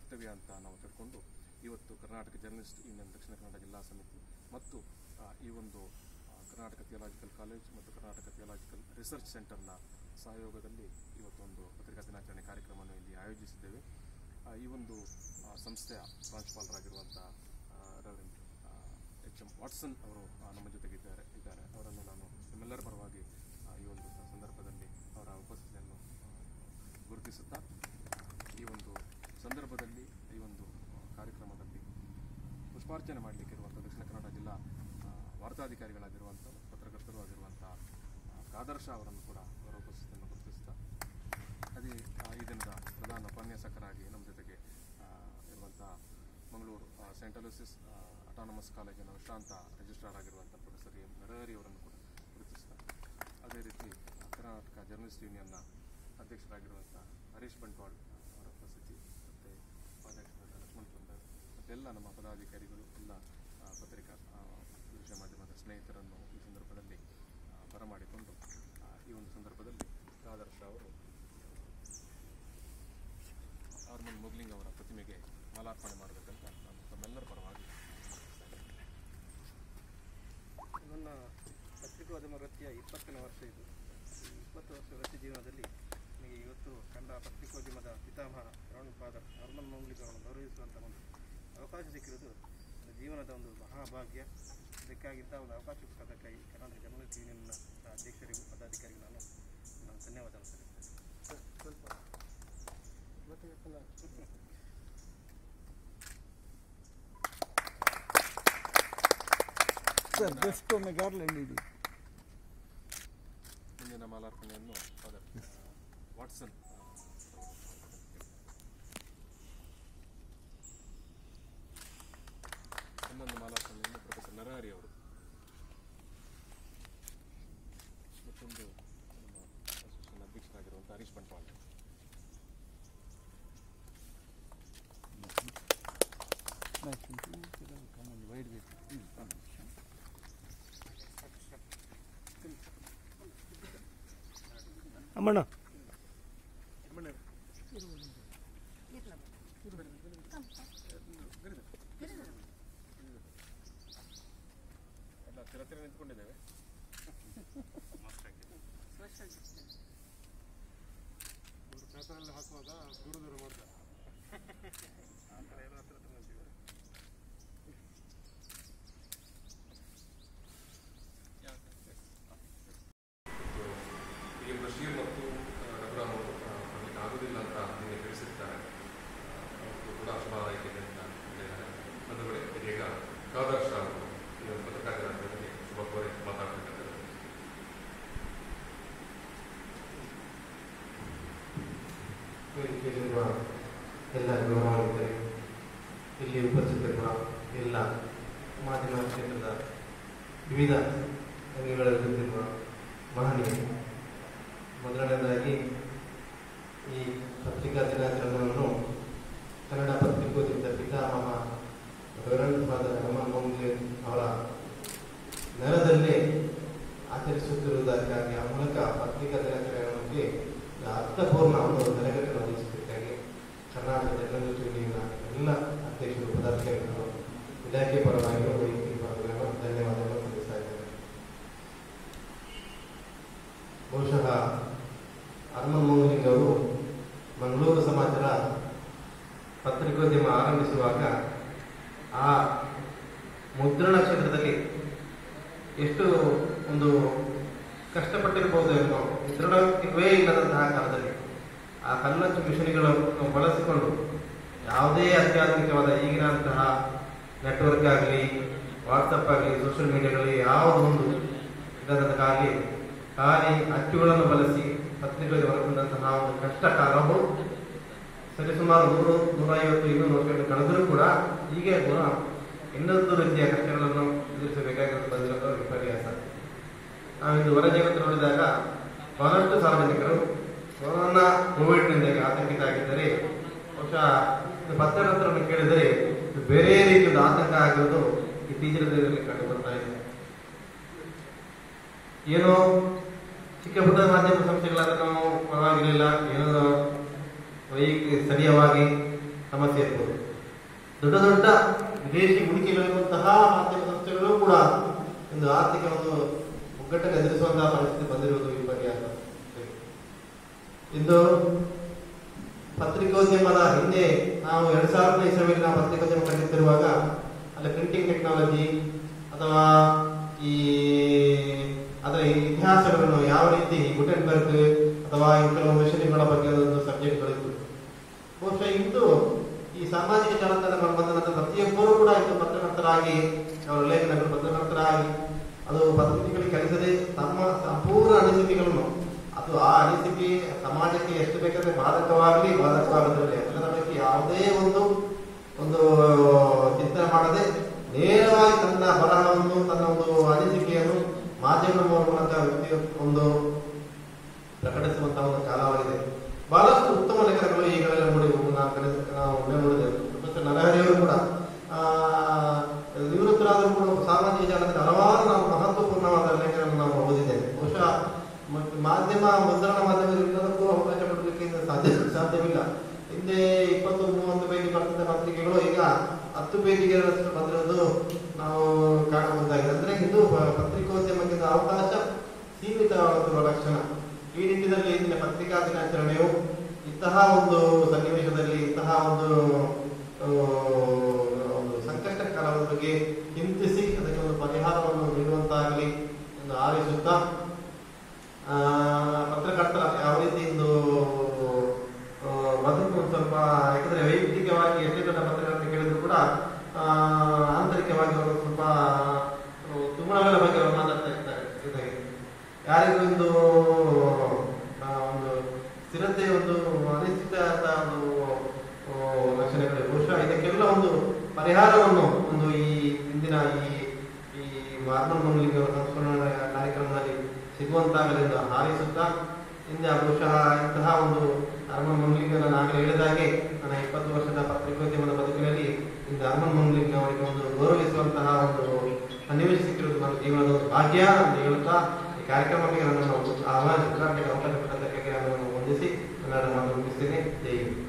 ಕರ್ತವ್ಯ ಅಂತ ನಾವು ತಿಳ್ಕೊಂಡು ಇವತ್ತು ಕರ್ನಾಟಕ ಜರ್ನಲಿಸ್ಟ್ ಯೂನಿಯನ್ ದಕ್ಷಿಣ ಕನ್ನಡ ಜಿಲ್ಲಾ ಸಮಿತಿ ಮತ್ತು ಆ, ಈ ಒಂದು ಆ, ಕರ್ನಾಟಕ ಥಿಯಾಲಜಿಕಲ್ ಕಾಲೇಜ್ ಮತ್ತು ಕರ್ನಾಟಕ ಥಿಯಾಲಜಿಕಲ್ ರಿಸರ್ಚ್ ಸೆಂಟರ್ನ ಸಹಯೋಗದಲ್ಲಿ ಇವತ್ತೊಂದು ಪತ್ರಿಕಾ ದಿನಾಚರಣೆ ಕಾರ್ಯಕ್ರಮವನ್ನು ಇಲ್ಲಿ ಆಯೋಜಿಸಿದ್ದೇವೆ ಆ, ಈ ಒಂದು ಆ, ಸಂಸ್ಥೆಯ ಪ್ರಾಂಶುಪಾಲರಾಗಿರುವಂಥ ರೆವರೆಂಟ್ ಎಚ್ ಎಂ ವಾಟ್ಸನ್ ಅವರು ಆ, ನಮ್ಮ ಜೊತೆಗಿದ್ದಾರೆ ಇದ್ದಾರೆ ಅವರನ್ನು ನಾನು ನಿಮ್ಮೆಲ್ಲರ ಪರವಾಗಿ ಆ, ಈ ಒಂದು ಸಂದರ್ಭದಲ್ಲಿ ಅವರ ಉಪಸ್ಥಿತಿಯನ್ನು ಆ, ಗುರುತಿಸುತ್ತಾ ಈ ಒಂದು ಸಂದರ್ಭದಲ್ಲಿ ಈ ಒಂದು ಆ, ಕಾರ್ಯಕ್ರಮದಲ್ಲಿ ಪುಷ್ಪಾರ್ಚನೆ ಮಾಡಲಿಕ್ಕೆ ಇರುವಂಥ ದಕ್ಷಿಣ ಕನ್ನಡ ಜಿಲ್ಲಾ ಆ, ವಾರ್ತಾಧಿಕಾರಿಗಳಾಗಿರುವಂಥ ಪತ್ರಕರ್ತರು ಆಗಿರುವಂಥ ಆ, ಕಾದರ್ ಶಾ ಅವರನ್ನು ಕೂಡ ಅವರ ಉಪಸ್ಥಿತಿಯನ್ನು ಗುರುತಿಸ್ತಾ ಅದೇ ಆ, ಈ ದಿನದ ಪ್ರಧಾನ ಉಪನ್ಯಾಸಕರಾಗಿ ನಮ್ಮ ಜೊತೆಗೆ ಆ, ಇರುವಂಥ ಮಂಗಳೂರು ಆ, ಸೆಂಟ್ ಅಲೋಸಿಸ್ ಆ, ಅಟಾನಮಸ್ ಕಾಲೇಜಿನ ವಿಶ್ರಾಂತ ರಿಜಿಸ್ಟ್ರಾರ್ ಆಗಿರುವಂಥ ಪ್ರೊಫೆಸರ್ ಎಂ ನರಹರಿ ಅವರನ್ನು ಕೂಡ ಗುರುತಿಸ್ತಾ ಅದೇ ರೀತಿ ಆ, ಕರ್ನಾಟಕ ಜರ್ನಲಿಸ್ಟ್ ಯೂನಿಯನ್ನ ಅಧ್ಯಕ್ಷರಾಗಿರುವಂಥ ಹರೀಶ್ ಬಂಟ್ವಾಳ್ ಆ, ಅವರ ಉಪಸ್ಥಿತಿ ಮತ್ತು ಉಪಾಧ್ಯಕ್ಷರಾದ ಲಕ್ಷ್ಮಣ್ ಚಂದರ್ ಮತ್ತೆಲ್ಲ ನಮ್ಮ ಪದಾಧಿಕಾರಿಗಳು ಎಲ್ಲ ಆ, ಪತ್ರಿಕಾ ಆ, ದೃಶ್ಯ ಮಾಧ್ಯಮದ ಸ್ನೇಹಿತರನ್ನು ಈ ಸಂದರ್ಭದಲ್ಲಿ ಆ, ಬರಮಾಡಿಕೊಂಡು ಆ, ಈ ಒಂದು ಸಂದರ್ಭದಲ್ಲಿ ಆದರ್ಶ ಅವರು ಆರ್ಮನ್ ಮೊಗ್ಲಿಂಗ್ ಅವರ ಪ್ರತಿಮೆಗೆ ಮಾಲಾರ್ಪಣೆ ಮಾಡಬೇಕಂತ ನಾನು ತಮ್ಮೆಲ್ಲರ ಪರವಾಗಿ ನನ್ನ ಪತ್ರಿಕೋದ್ಯಮ ವೃತ್ತಿಯ ಇಪ್ಪತ್ತನೇ ವರ್ಷ ಇದು ಈ ಇಪ್ಪತ್ತು ವರ್ಷ ವೃತ್ತಿ ಜೀವನದಲ್ಲಿ ನನಗೆ ಇವತ್ತು ಕಂಡ ಪತ್ರಿಕೋದ್ಯಮದ ಪಿತಾಮಹ ರವಣ್ ಫಾದರ್ ಹರ್ಮನ್ ಮಂಗ್ಲಿಕ್ ಅವರನ್ನು ಗೌರವಿಸುವಂಥ ಒಂದು ಅವಕಾಶ ಸಿಕ್ಕಿರೋದು ನನ್ನ ಜೀವನದ ಒಂದು ಮಹಾಭಾಗ್ಯ ಇದಕ್ಕಾಗಿಂತ ಒಂದು ಅವಕಾಶ ಕೊಟ್ಟದಕ್ಕಾಗಿ ಕರ್ನಾಟಕ ಜರ್ನಲಿಸ್ಟ್ ಯೂನಿಯನ್ನ ಅಧ್ಯಕ್ಷರಿಗೂ ಪದಾಧಿಕಾರಿಗೂ ನಾನು ನಾನು ಧನ್ಯವಾದ ಸಲ್ಲಿಸ್ತೇನೆ ಸ್ವಲ್ಪ ಸರ್ ಜಸ್ಟ್ ಒಮ್ಮೆ ಗಾರ್ಲೆಂಡ್ ಇಡಿ ಮುಂದಿನ ಮಾಲಾರ್ಪಣೆಯನ್ನು ಫಾದರ್ ವಾಟ್ಸನ್ ಇನ್ನೊಂದು ಮಾಲಾರ್ಪಣೆಯನ್ನು ಪ್ರೊಫೆಸರ್ ನರಹರಿ ಅವರು ಮತ್ತೊಂದು ನಮ್ಮ ಅಸೋಸಿಯೇಷನ್ ಅಧ್ಯಕ್ಷರಾಗಿರುವಂಥ ಹರೀಶ್ ಬಂಟ್ವಾಳ ವೈಡ್ ಬೇಕು ಅಮ್ಮಣ್ಣ ಎಲ್ಲ ಹತ್ತಿರ ಹತ್ತಿರ ನಿಂತ್ಕೊಂಡಿದ್ದೇವೆ ಪೇಪರಲ್ಲಿ ಹಾಕುವಾಗ ದೂರ ದೂರ ಮಾಡ್ತಾರೆ ಆ ಥರ ಎಲ್ಲ ಹತ್ರ ಹತ್ರ ನಿಂತಿದ್ದಾರೆ. ಈ ಬಶೀರ್ ಮತ್ತು ರಘುರಾಮ್ ಅವರು ಬರಲಿಕ್ಕೆ ಆಗುದಿಲ್ಲ ಅಂತ ನಿನ್ನೆ ತಿಳಿಸಿರ್ತಾರೆ ಅವರು ಕೂಡ ಶುಭ ಹಾರೈಕೆ ಅಂತ ಹೇಳಿದ್ದಾರೆ ಬಂಧುಗಳೇ ಇದೀಗ ಕಾದರ್ ಶಾ ಅವರು ಈ ಒಂದು ಪತ್ರಕಾರಿಗಳಿಗೆ ಶುಭ ಕೋರಿ ಮಾತಾಡಬೇಕಾದ್ರೆ ವೇದಿಕೆಯಲ್ಲಿರುವ ಎಲ್ಲ ಗೌರವಾನ್ವಿತರೆ ಇಲ್ಲಿ ಉಪಸ್ಥಿತರಿರುವ ಎಲ್ಲ ಮಾಧ್ಯಮ ಕ್ಷೇತ್ರದ ವಿವಿಧ ರಂಗಗಳಲ್ಲಿರುವ ಮಹನೀಯರು ಮೊದಲನೇದಾಗಿ ಈ ಪತ್ರಿಕಾ ದಿನಾಚರಣೆಯನ್ನು ಕನ್ನಡ ಪತ್ರಿಕೋದ್ಯಮದ ಪಿತಾಮಹ ರೆವರೆಂಡ್ ಫಾದರ್ ಹನುಮಾನ್ ಮೊಂಗ್ಲೆ ಅವರ ನೆಲದಲ್ಲೇ ಆಚರಿಸುತ್ತಿರುವುದಕ್ಕಾಗಿ ಆ ಮೂಲಕ ಪತ್ರಿಕಾ ದಿನಾಚರಣೆಗೆ ಅರ್ಥಪೂರ್ಣ ಒಂದು ನೆಲೆಗಟ್ಟನ್ನು ವಹಿಸಬೇಕಾಗಿ ಕರ್ನಾಟಕ ಜರ್ನಲಿಸ್ಟ್ ಯೂನಿಯನ್ನ ಎಲ್ಲ ಅಧ್ಯಕ್ಷರು ಪದಾಧಿಕಾರಿಗಳು ಇಲಾಖೆ ಪರವಾಗಿ ವೈಯಕ್ತಿಕ ಪರವಾಗಿ ಧನ್ಯವಾದಗಳನ್ನು ತಿಳಿಸ್ತಾ ಇದ್ದೇನೆ ಬಹುಶಃ ಹನುಮನ್ ಮೋಹನಿಂಗ್ ಅವರು ಮಂಗಳೂರು ಸಮಾಚಾರ ಪತ್ರಿಕೋದ್ಯಮ ಆರಂಭಿಸುವಾಗ ಆ ಮುದ್ರಣ ಕ್ಷೇತ್ರದಲ್ಲಿ ಎಷ್ಟು ಒಂದು ಕಷ್ಟಪಟ್ಟಿರಬಹುದು ಏನೋ ಮುದ್ರಣವೇ ಇಲ್ಲದಂತಹ ಕಾಲದಲ್ಲಿ ಆ ಕಲ್ಲಚ್ಚು ಮಿಷನ್ಗಳನ್ನು ಬಳಸಿಕೊಂಡು ಯಾವುದೇ ಅತ್ಯಾಧುನಿಕವಾದ ಈಗಿನಂತಹ ನೆಟ್ವರ್ಕ್ ಆಗಲಿ ವಾಟ್ಸಪ್ ಆಗಲಿ ಸೋಷಿಯಲ್ ಮೀಡಿಯಾಗಳಲ್ಲಿ ಯಾವುದೋ ಒಂದು ಇಲ್ಲದಂತಾಗಲಿ ಖಾಲಿ ಅಚ್ಚುಗಳನ್ನು ಬಳಸಿ ಪತ್ರಿಕೆಗಳಿಗೆ ಹೊರಬಂದಂತಹ ಒಂದು ಕಷ್ಟ ಕಾಲವು ಸರಿಸುಮಾರು ನೂರು ನೂರೈವತ್ತು ಇನ್ನೂರು ವರ್ಷಗಳು ಕಳೆದರೂ ಕೂಡ ಹೀಗೆ ಕೂಡ ಇನ್ನೊಂದು ರೀತಿಯ ಕಷ್ಟಗಳನ್ನು ಎದುರಿಸಬೇಕಾಗಿರುವುದು ಬಂದಿರೋದು ವಿಪರ್ಯಾಸ ನಾವಿಂದು ಹೊರ ಜಗತ್ತು ನೋಡಿದಾಗ ಬಹಳಷ್ಟು ಸಾರ್ವಜನಿಕರು ಕೊರೋನಾ ಕೋವಿಡ್ನಿಂದಾಗಿ ಆತಂಕಿತ ಆಗಿದ್ದರೆ ಬಹುಶಃ ಇದು ಪತ್ರಕರ್ತರನ್ನು ಕೇಳಿದರೆ ಇದು ಬೇರೆ ರೀತಿಯ ಆತಂಕ ಆಗಿರೋದು ಇತ್ತೀಚಿನ ದಿನದಲ್ಲಿ ಕಂಡು ಬರ್ತಾ ಇದೆ ಏನೋ ಚಿಕ್ಕ ಪುಟ್ಟ ಮಾಧ್ಯಮ ಸಂಸ್ಥೆಗಳಾದ್ರೆ ನಾವು ಪರವಾಗಿರಲಿಲ್ಲ ಏನೋ ವೈಯಕ್ತಿಕ ಸ್ಥಳೀಯವಾಗಿ ಸಮಸ್ಯೆ ಇರ್ಬೋದು ದೊಡ್ಡ ದೊಡ್ಡ ವಿದೇಶಿ ಹೂಡಿಕೆಗಳಿರುವಂತಹ ಮಾಧ್ಯಮ ಸಂಸ್ಥೆಗಳು ಕೂಡ ಒಂದು ಆರ್ಥಿಕ ಒಂದು ಮುಗ್ಗಟ್ಟನ್ನು ಎದುರಿಸುವಂತಹ ಪರಿಸ್ಥಿತಿ ಬಂದಿರುವುದು ವಿಪರ್ಯಾಸ ಇಂದು ಪತ್ರಿಕೋದ್ಯಮದ ಹಿಂದೆ ನಾವು ಎರಡ್ ಸಾವಿರದ ಇಸವಿಯಲ್ಲಿ ನಾವು ಪತ್ರಿಕೋದ್ಯಮ ಕಲಿತಿರುವಾಗ ಅಲ್ಲಿ ಪ್ರಿಂಟಿಂಗ್ ಟೆಕ್ನಾಲಜಿ ಅಥವಾ ಈ ಅದರ ಇತಿಹಾಸಗಳನ್ನು ಯಾವ ರೀತಿ ಗುಟೆನ್ಬರ್ಗ್ ಅಥವಾ ಈ ಕೆಲವು ಮೆಷಿನ್ಗಳ ಬಗ್ಗೆ ಒಂದು ಸಬ್ಜೆಕ್ಟ್ಗಳಿತ್ತು ಬಹುಶಃ ಇಂದು ಈ ಸಾಮಾಜಿಕ ಜಾಲತಾಣಗಳು ಬಂದ ನಂತರ ಪ್ರತಿಯೊಬ್ಬರು ಕೂಡ ಇಂದು ಪತ್ರಕರ್ತರಾಗಿ ಅವರ ಲೇಖನಗಳು ಪತ್ರಕರ್ತರಾಗಿ ಅದು ಪತ್ರಿಕೆಗಳಿಗೆ ಕಲಿಸದೆ ತಮ್ಮ ಸಂಪೂರ್ಣ ಅನಿಸಿಕೆಗಳನ್ನು ಅದು ಆ ಅನಿಸಿಕೆ ಸಮಾಜಕ್ಕೆ ಎಷ್ಟು ಬೇಕಾದ್ರೆ ಬಾಧಕವಾಗಲಿ ಬಾಧಕವಾಗದಿರಲಿ ಅದರ ಬಗ್ಗೆ ಯಾವುದೇ ಒಂದು ಒಂದು ಚಿಂತನೆ ಮಾಡದೆ ನೇರವಾಗಿ ತನ್ನ ಬರಹವನ್ನು ತನ್ನ ಒಂದು ಅನಿಸಿಕೆಯನ್ನು ಮಾಧ್ಯಮದ ಮೂಲಕ ವ್ಯಕ್ತಿ ಒಂದು ಪ್ರಕಟಿಸುವಂತಹ ಒಂದು ಕಾಲವಾಗಿದೆ ಬಹಳಷ್ಟು ಉತ್ತಮ ಲೇಖನಗಳು ಈಗಲೇ ನೋಡಿ ನಾವು ಕಲಿತ ನಾವು ಒಮ್ಮೆ ನೋಡಿದೆವು ಪ್ರೊಫೆಸರ್ ನರಹರಿಯವರು ಕೂಡ ಆ, ನಿವೃತ್ತರಾದರೂ ಕೂಡ ಸಾಮಾಜಿಕ ಜಾಲದಲ್ಲಿ ಹಲವಾರು ನಾವು ಮಹತ್ವಪೂರ್ಣವಾದ ಲೇಖನಗಳನ್ನು ನಾವು ಓದಿದ್ದೇವೆ ಬಹುಶಃ ಮತ್ತು ಮಾಧ್ಯಮ ಮುದ್ರಣ ಮಾಧ್ಯಮದಲ್ಲದಕ್ಕೂ ಅವಕಾಶ ಕೊಡಲಿಕ್ಕೆ ಇದು ಸಾಧ್ಯ ಸಾಧ್ಯವಿಲ್ಲ ಹಿಂದೆ ಇಪ್ಪತ್ತು ಮೂವತ್ತು ಪೇಜ್ ಬರ್ತಿದ್ದ ಪತ್ರಿಕೆಗಳು ಈಗ ಹತ್ತು ಪೇಜಿಗೆ ಬಂದಿರೋದು ನಾವು ಕಾಣಬಹುದಾಗಿದೆ ಅಂದ್ರೆ ಇದು ಪ- ಪತ್ರಿಕೋದ್ಯಮಕ್ಕೆ ಒಂದು ಅವಕಾಶ ಸೀಮಿತವಾಗಿರುವ ಲಕ್ಷಣ ಈ ನಿಟ್ಟಿನಲ್ಲಿ ಇಂದಿನ ಪತ್ರಿಕಾ ದಿನಾಚರಣೆಯು ಇಂತಹ ಒಂದು ಸನ್ನಿವೇಶದಲ್ಲಿ ಇಂತಹ ಒಂದು ಆ, ಒಂದು ಸಂಕಷ್ಟ ಕಾಲದ ಬಗ್ಗೆ ಚಿಂತಿಸಿ ಅದಕ್ಕೆ ಒಂದು ಪರಿಹಾರವನ್ನು ನೀಡುವಂತಾಗಲಿ ಎಂದು ಹಾರೈಸುತ್ತಾ ಆ, ಪತ್ರಕರ್ತರ ಯಾವ ರೀತಿ ಒಂದು ಆ, ಬದುಕು ಒಂದು ಸ್ವಲ್ಪ ಯಾಕಂದ್ರೆ ವೈಯಕ್ತಿಕವಾಗಿ ಎಷ್ಟೇ ದೊಡ್ಡ ಪತ್ರಕರ್ತ ಕೇಳಿದ್ರು ಕೂಡ ಆ, ಆಂತರಿಕವಾಗಿ ಅವರು ಸ್ವಲ್ಪ ಆ, ತುಮುಳಗಳ ಬಗ್ಗೆ ಅವರು ಮಾತಾಡ್ತಾ ಇರ್ತಾರೆ ಜೊತೆಗೆ ಯಾರಿಗೂ ಒಂದು ಆ, ಒಂದು ಸ್ಥಿರತೆ ಒಂದು ಅನಿಶ್ಚಿತ ಒಂದು ಆ, ಲಕ್ಷಣಗಳು ಬಹುಶಃ ಇದಕ್ಕೆಲ್ಲ ಒಂದು ಪರಿಹಾರವನ್ನು ಒಂದು ಈ ಇಂದಿನ ಈ ಈ ಮಾರ್ಮಲ್ ಮಂಗಲಿಂಗ ಸಂಸ್ಕರಣಾ ಕಾರ್ಯಕ್ರಮದಲ್ಲಿ ಸಿಗುವಂತಾಗಲೆಂದು ಹಾರೈಸುತ್ತಾ ಹಿಂದೆ ಬಹುಶಃ ಇಂತಹ ಒಂದು ಅರ್ಮನ್ ಮಂಗಲಿಂಗ ನಾನು ಆಗಲೇ ಹೇಳಿದಾಗೆ ನನ್ನ ಇಪ್ಪತ್ತು ವರ್ಷದ ಪತ್ರಿಕೋದ್ಯಮದ ಬದುಕಿನಲ್ಲಿ ಇಂದು ಅರ್ಮನ್ ಮಂಗಲಿಂಗ ಅವರಿಗೆ ಒಂದು ಗೌರವಿಸುವಂತಹ ಒಂದು ಸನ್ನಿವೇಶ ಸಿಕ್ಕಿರುವುದು ನನ್ನ ಜೀವನದ ಒಂದು ಭಾಗ್ಯ ಅಂತ ಹೇಳುತ್ತಾ ಈ ಕಾರ್ಯಕ್ರಮಕ್ಕೆ ನನ್ನನ್ನು ಆಹ್ವಾನಿಸಿ ಉದ್ಘಾಟನೆಗೆ ಅವಕಾಶ ಕೊಟ್ಟದ್ದಕ್ಕೆ ನನ್ನನ್ನು ವಂದಿಸಿ ಕನ್ನಡ ಮಾತು ಮುಗಿಸ್ತೇನೆ ಜೈ ಹಿಂದ್.